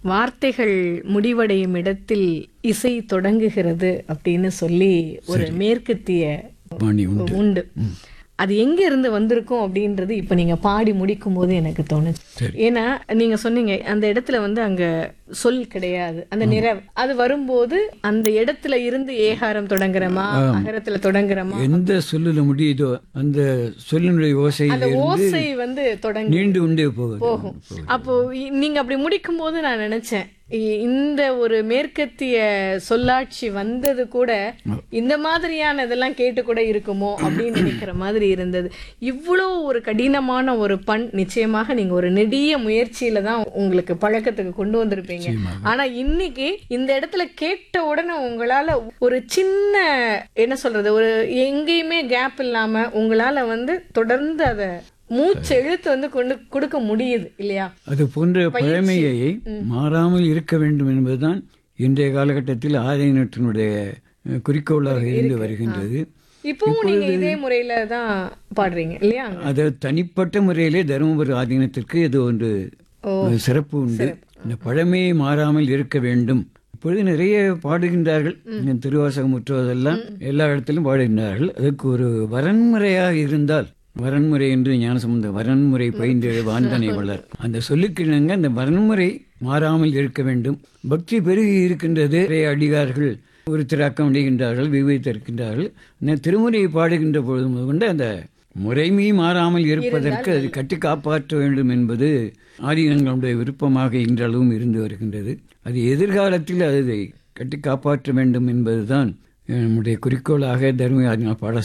வார்த்தைகள் முடிவடையும் இடத்தில் இசை தொடங்குகிறது அப்படின்னு சொல்லி ஒரு மேற்கத்திய பாணி உண்டு உண்டு அது எங்க இருந்து வந்திருக்கும் அப்படின்றது இப்ப நீங்க பாடி முடிக்கும் போது எனக்கு தோணுச்சு ஏன்னா நீங்க சொன்னீங்க அந்த இடத்துல வந்து அங்க சொல் கிடையாது அந்த நிற அது வரும்போது அந்த இடத்துல இருந்து ஏகாரம் தொடங்குறமா அகரத்துல தொடங்குறமா எந்த சொல்லுல முடியுதோ அந்த சொல்லினுடைய ஓசையில் அந்த ஓசை வந்து தொடங்கி நீண்டு உண்டே போகுது போகும் அப்போ இ- நீங்க அப்படி முடிக்கும் போது நான் நினைச்சேன் இ- இந்த ஒரு மேற்கத்திய சொல்லாட்சி வந்தது கூட இந்த மாதிரியான இதெல்லாம் கேட்டு கூட இருக்குமோ அப்படின்னு நினைக்கிற மாதிரி இருந்தது இவ்வளோ ஒரு கடினமான ஒரு பண் நிச்சயமாக நீங்க ஒரு நெடிய முயற்சியில தான் உங்களுக்கு பழக்கத்துக்கு கொண்டு வந்திருப்பீங்க ஆனா இன்னைக்கு இந்த இடத்துல கேட்ட உடனே உங்களால ஒரு சின்ன என்ன சொல்றது ஒரு எங்கேயுமே கேப் இல்லாம உங்களால வந்து தொடர்ந்து அதை மூச்சு இழுத்து வந்து கொண்டு கொடுக்க முடியுது இல்லையா அது போன்ற பழமையை மாறாமல் இருக்க வேண்டும் என்பதுதான் இன்றைய காலகட்டத்தில் ஆதீனத்தினுடைய அஹ், குறிக்கோளாக இருந்து வருகின்றது இப்பவும் நீங்க இதே முறையில தான் பாடுறீங்க இல்லையா அது தனிப்பட்ட முறையிலே தருமபுரி ஆதீனத்திற்கு இது ஒன்று சிறப்பு உண்டு இந்த பழமையை மாறாமல் இருக்க வேண்டும் இப்பொழுது நிறைய பாடுகின்றார்கள் இந்த திருவாசகம் முற்றுவதெல்லாம் எல்லா இடத்திலும் பாடுகின்றார்கள் அதுக்கு ஒரு வரன்முறையாக இருந்தால் வரன்முறை என்று ஞானசம்பந்த வரன்முறை பயின்று வாந்தனை வளர் அந்த சொல்லுக்கிணங்க அந்த வரன்முறை மாறாமல் இருக்க வேண்டும் பக்தி பெருகி இருக்கின்றது நிறைய அடிகார்கள் ஒரு திராக்கம் அடைகின்றார்கள் விவேத்திருக்கின்றார்கள் இந்த திருமுறையை பாடுகின்ற பொழுது முதற்கொண்டு அந்த முறைமை மாறாமல் இருப்பதற்கு அது கட்டி காப்பாற்ற வேண்டும் என்பது ஆதீனங்களுடைய விருப்பமாக இன்றளவும் இருந்து வருகின்றது அது எதிர்காலத்தில் அதை கட்டி காப்பாற்ற வேண்டும் என்பதுதான் நம்முடைய குறிக்கோளாக தர்ம ஆதீன பாட